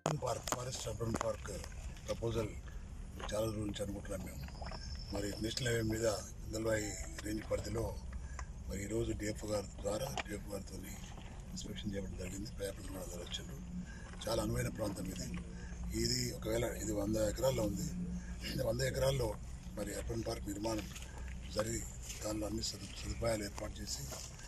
urban park forest urban park proposal చాలా రోజుల నుంచి అనుకుంటున్నాం మేము మరి నేషనల్ హైవే మీద ఇందల్వాయి రేంజ్ పరిధిలో మరి ఈరోజు డిఎఫ్ గారి ద్వారా డిఎఫ్ గారితో ఇన్స్పెక్షన్ చేయడం జరిగింది ప్రయాణికులు కూడా వచ్చారు చాలా అనువైన ప్రాంతం ఇది ఇది ఒకవేళ ఇది వంద ఎకరాల్లో ఉంది ఈ వంద ఎకరాల్లో మరి అర్బన్ పార్క్ నిర్మాణం జరిగి దానిలో అన్ని సదు- సదుపాయాలు ఏర్పాటు చేసి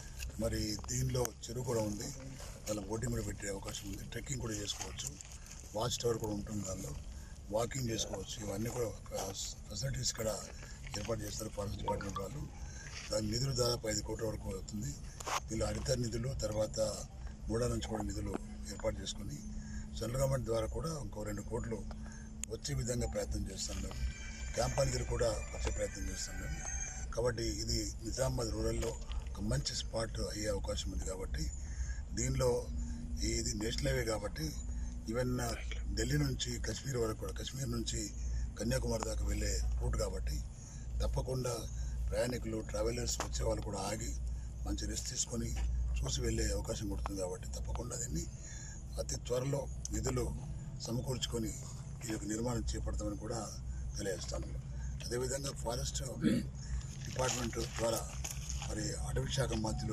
మరి దీనిలో చెరువు కూడా ఉంది దానిలో బోటింగ్ కూడా పెట్టే అవకాశం ఉంది ట్రెక్కింగ్ కూడా చేసుకోవచ్చు వాచ్ టవర్ కూడా ఉంటుంది దానిలో వాకింగ్ చేసుకోవచ్చు ఇవన్నీ కూడా ఫెసిలిటీస్ ఇక్కడ ఏర్పాటు చేస్తారు ఫారెస్ట్ డిపార్ట్మెంట్ వాళ్ళు దాని నిధులు దాదాపు ఐదు కోట్ల వరకు అవుతుంది దీనిలో హరిత నిధులు తర్వాత మూడా నుంచి కూడా నిధులు ఏర్పాటు చేసుకొని సెంట్రల్ గవర్నమెంట్ ద్వారా కూడా ఇంకో రెండు కోట్లు వచ్చే విధంగా ప్రయత్నం చేస్తాం మేము క్యాంప్ నిధులు కూడా వచ్చే ప్రయత్నం చేస్తాం మేము కాబట్టి ఇది నిజామాబాద్ రూరల్లో ఒక మంచి స్పాట్ అయ్యే అవకాశం ఉంది కాబట్టి దీనిలో ఇది నేషనల్ హైవే కాబట్టి ఈవెన్ ఢిల్లీ నుంచి కశ్మీర్ వరకు కూడా కశ్మీర్ నుంచి కన్యాకుమారి దాకా వెళ్ళే రూట్ కాబట్టి తప్పకుండా ప్రయాణికులు ట్రావెలర్స్ వచ్చే వాళ్ళు కూడా ఆగి మంచి రెస్ట్ తీసుకొని చూసి వెళ్ళే అవకాశం ఉంటుంది కాబట్టి తప్పకుండా దీన్ని అతి త్వరలో నిధులు సమకూర్చుకొని ఈ యొక్క నిర్మాణం చేపడతామని కూడా తెలియజేస్తాను అదేవిధంగా ఫారెస్ట్ డిపార్ట్మెంట్ ద్వారా మరి అటవీ శాఖ మంత్రులు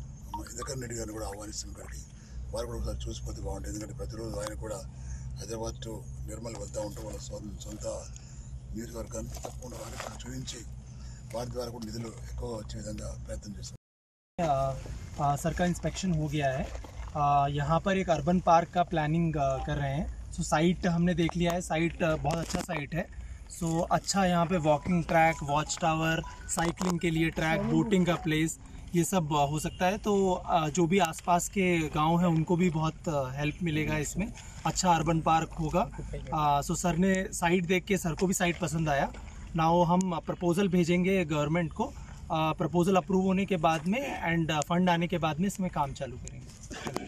ఇదకర్ రెడ్డి గారిని కూడా ఆహ్వానిస్తున్నాం ఇక్కడికి వారు కూడా ఒకసారి చూసిపోతే బాగుంటుంది ఎందుకంటే ప్రతిరోజు ఆయన కూడా హైదరాబాద్ టు నిర్మల్ వెళ్తూ ఉంటాం వాళ్ళ సొంత సొంత నియోజకవర్గాన్ని తప్పకుండా వారికి కూడా చూపించి వారి ద్వారా కూడా నిధులు ఎక్కువ వచ్చే విధంగా ప్రయత్నం చేస్తాం आ, आ, सर का इंस्पेक्शन हो गया है आ, यहाँ पर एक अर्बन पार्क का प्लानिंग आ, कर रहे हैं सो साइट हमने देख लिया है साइट आ, बहुत अच्छा साइट है सो अच्छा यहाँ पे walking track watch tower cycling के लिए ट्रैक बोटिंग का प्लेस ये सब आ, हो सकता है तो आ, जो भी आसपास के गांव हैं उनको भी बहुत हेल्प मिलेगा इसमें अच्छा अर्बन पार्क होगा आ, सो सर ने साइट देख के सर को भी साइट पसंद आया नाउ हम प्रपोजल भेजेंगे गवर्नमेंट को प्रपोजल अप्रूव होने के बाद में एंड फंड आने के बाद में इसमें काम चालू करेंगे